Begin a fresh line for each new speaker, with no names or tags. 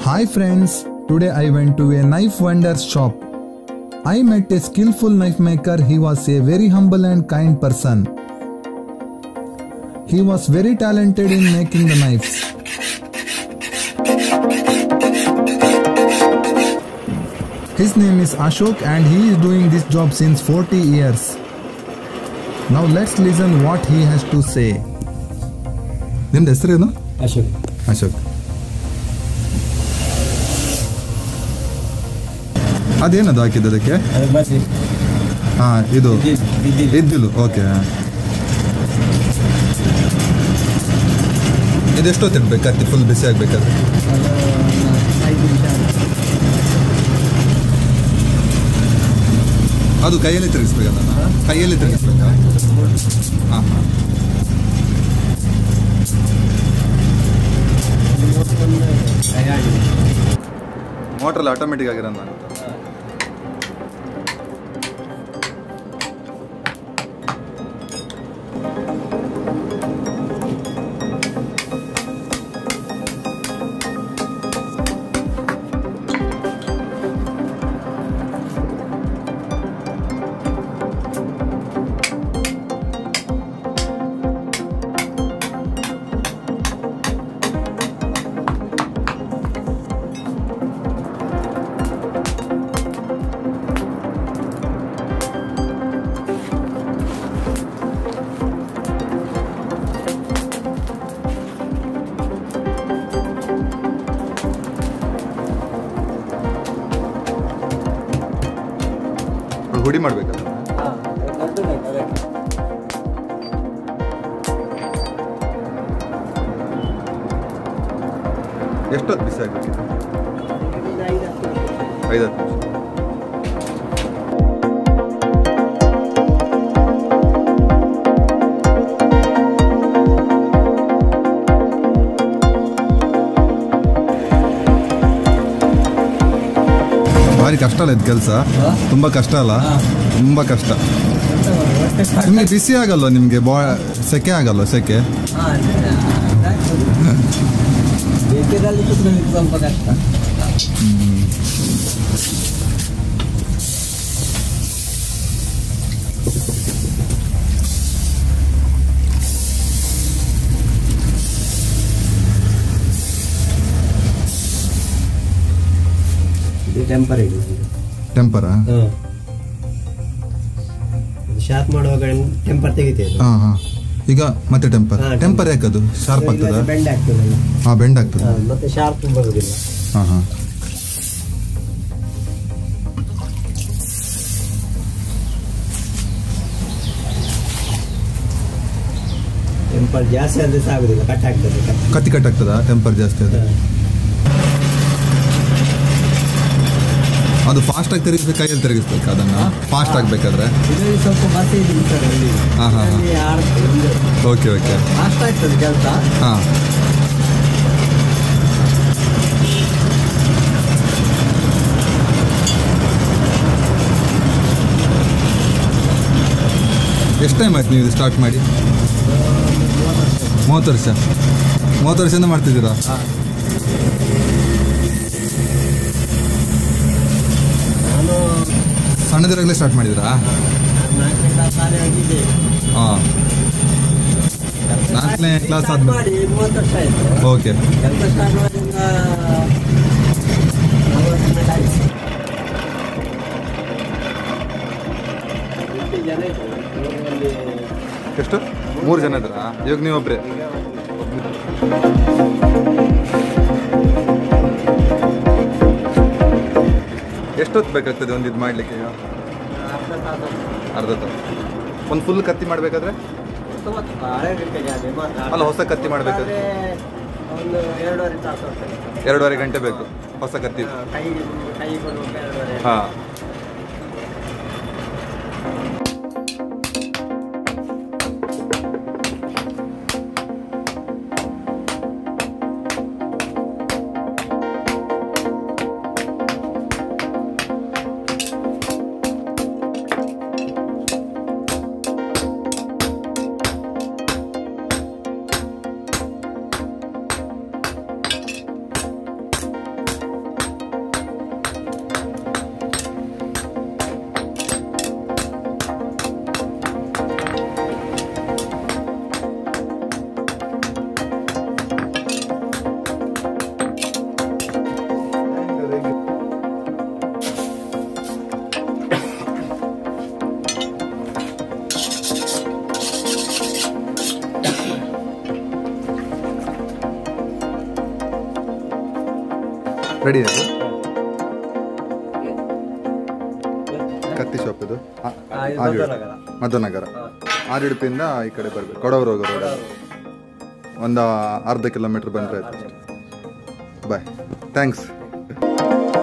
Hi friends, today I went to a knife vendor's shop. I met a skillful knife maker. He was a very humble and kind person. He was very talented in making the knives. His name is Ashok and he is doing this job since 40 years. Now let's listen what he has to say. ನಿಮ್ದು ಹೆಸರೇನು
ಅಶೋಕ್
ಅಶೋಕ್ ಅದೇನದು ಹಾಕಿದ್ದು ಅದಕ್ಕೆ
ಅದು ಬಸಿ
ಹಾ ಇದು
ಇದ್ದಿದ್ದು, ಇದ್ದಿದ್ದು.
ಇದ್ದಿಲು ಓಕೆ ಇದೆಷ್ಟೊತ್ತು ಇಡ್ಬೇಕು ಕತ್ತಿ ಫುಲ್ ಬಿಸಿ ಆಗ್ಬೇಕಾದ್ರೆ
ಅದು ಐದು ನಿಮಿಷ
ಅದು ಕೈಯಲ್ಲಿ ತಿರುಗಿಸ್ಬೇಕಲ್ಲ ಕೈಯಲ್ಲಿ ತಿರುಗಿಸ್ಬೇಕಾ ಹಾಂ ಹಾಂ
ಕೈ ಆಗಿದೆ
ಮೋಟ್ರಲ್ಲಿ ಆಟೋಮೆಟಿಕ್ ಆಗಿರೋದು ಹುಡಿ ಮಾಡ್ಬೇಕಲ್ಲ
ಹಾಂ ದೊಡ್ಡದಾಯ್ತು ಅದಕ್ಕೆ
ಎಷ್ಟೊತ್ತು ಬಿಸಿ ಆಗ್ಬೇಕಿದೆ
ಇದು ಐದು ಹತ್ತು ನಿಮಿಷ.
ಐದು ಹತ್ತು ನಿಮಿಷ ಭಾರಿ ಕಷ್ಟ ಅಲ್ಲ ಇದು ಕೆಲಸ
ಹಾ?
ತುಂಬ ಕಷ್ಟ ಅಲ್ಲ
ಹಾ.
ತುಂಬ ಕಷ್ಟ
ಅಂತ ಹೊಟ್ಟೆ ಸಾಕು.
ನಿಮಗೆ ಬಿಸಿ ಆಗಲ್ವ ನಿಮಗೆ ಬಾ ಸೆಕೆ ಆಗಲ್ವ ಸೆಕೆ
ಹಾಂ, ಅದಾಗ್ತದೆ. ಬೇಸಿಗೆದಲ್ಲಿ ಕುತ್ಕೊಳ್ಳಿಕ್ಕೆ ಸ್ವಲ್ಪ ಕಷ್ಟ ಇದು ಟೆಂಪರ್ ಇದು
ಟೆಂಪರಾ
ಹಾಂ ಶಾರ್ಪ್ ಮಾಡುವಾಗ ಟೆಂಪರ್ ತೆಗಿತೇವೆ
ಹಾಂ ಹಾಂ ಈಗ ಮತ್ತೆ ಟೆಂಪರ್
ಹಾ,
ಟೆಂಪರ್ ಯಾಕದು ಶಾರ್ಪ್ ಆಗ್ತದ
ಬೆಂಡ್ ಆಗ್ತದಲ್ಲ
ಹಾಂ ಬೆಂಡ್ ಆಗ್ತದ
ಹಾಂ, ಮತ್ತೆ ಶಾರ್ಪ್ ಬರುದಿಲ್ಲ
ಹಾಂ ಹಾಂ
ಟೆಂಪರ್ ಜಾಸ್ತಿ ಆದ್ರೆ ಸಹ ಆಗುದಿಲ್ಲ ಕಟ್ ಆಗ್ತದೆ ಕಟ್.
ಕತ್ತಿ ಕಟ್ ಆಗ್ತದ ಟೆಂಪರ್ ಜಾಸ್ತಿ ಅದು ಅದು ಫಾಸ್ಟ್ ಆಗಿ ತಿರುಗಿಸ್ಬೇಕು ಕೈಯಲ್ಲಿ ತಿರುಗಿಸ್ಬೇಕು ಅದನ್ನ ಫಾಸ್ಟ್ ಆಗ್ಬೇಕಾದ್ರೆ
ಇದರಲ್ಲಿ ಸ್ವಲ್ಪ ಬಸಿ ಇದೆ ಈ ಕಡೆ ಇಲ್ಲಿ.
ಹಾ, ಹಾ, ಹಾ.
ಅಲ್ಲಿ ಆಡ್ತದೆ ಒಂದು
ಓಕೆ ಓಕೆ
ಫಾಸ್ಟ್ ಆಗ್ತದೆ ಕೆಲಸ
ಹಾಂ ಎಷ್ಟು ಟೈಮ್ ಆಯ್ತು ನೀವು ಇದು ಸ್ಟಾರ್ಟ್ ಮಾಡಿ ಮೂವತ್ತು ವರ್ಷ ಮೂವತ್ತು ವರ್ಷದಿಂದ ಮಾಡ್ತಿದ್ದೀರಾ
ನಾನು
ಸಣ್ಣದಿರಾಗಲೇ ಸ್ಟಾರ್ಟ್ ಮಾಡಿದ್ದೀರಾ
ನಾನು ನಾಲ್ಕನೇ ಕ್ಲಾಸ್ ಶಾಲೆ ಆಗಿದ್ದೆ
ಹಾಂ ನಾಲ್ಕನೇ ಕ್ಲಾಸ್
ಸ್ಟಾರ್ಟ್
ಆದ್ಮೇಲೆ
ಮಾಡಿ ಮೂವತ್ತು ವರ್ಷ ಆಯ್ತು
ಓಕೆ
ಕೆಲಸ ಸ್ಟಾರ್ಟ್ ಮಾಡಿಂದ ನಲವತ್ತು ಮೇಲೆ ಆಯ್ತು ಎಷ್ಟು ಜನ ಇದ್ರು? ಊರಲ್ಲಿ
ಎಷ್ಟು ಮೂರು ಜನ ಇದ್ದಾರಾ ಇವಾಗ ನೀವೊಬ್ಬರೇ
ಈಗ
ಎಷ್ಟೊತ್ತು ಬೇಕಾಗ್ತದೆ ಒಂದು ಇದು ಮಾಡಲಿಕ್ಕೆ ಈಗ
ಅರ್ಧ ತಾಸು
ಅರ್ಧ ತಾಸು ಒಂದು ಫುಲ್ ಕತ್ತಿ ಮಾಡಬೇಕಾದ್ರೆ
ಮೂವತ್ತು ಹಳೆ ಗಂಟೆಗೆ ಅದೇ ಮಾತ್ರ
ಅಲ್ಲ, ಹೊಸ ಕತ್ತಿ ಮಾಡ್ಬೇಕಾದ್ರೆ?
ಆದ್ರೆ ಒಂದು ಎರಡೂವರೆ ತಾಸು ಆಗ್ತದೆ
ಎರಡೂವರೆ ಗಂಟೆ ಬೇಕು ಹೊಸ ಕತ್ತಿ
ಹಾ, ಕೈ ಕೈ ಕೊಡುವಾಗ ಎರಡೂವರೆ
ಹಾಂ
ರೆಡಿ ಆಯ್ತು ಕತ್ತಿ ಶಾಪ್ ಇದು ಆ- ಆರ್ಯುಡ್. ಮಧ್ವನಗರ ಆರ್ಯುಡ್ಪಿಂದ ಈ ಕಡೆ ಬರ್ಬೇಕು ಕೊಡವರು ಹೋಗೋ ರೋಡ್ ಒಂದು ಅರ್ಧ ಕಿಲೋಮೀಟರ್ ಬಂದರೆ ಆಯ್ತು ಬಾಯ್ ಥ್ಯಾಂಕ್ಸ್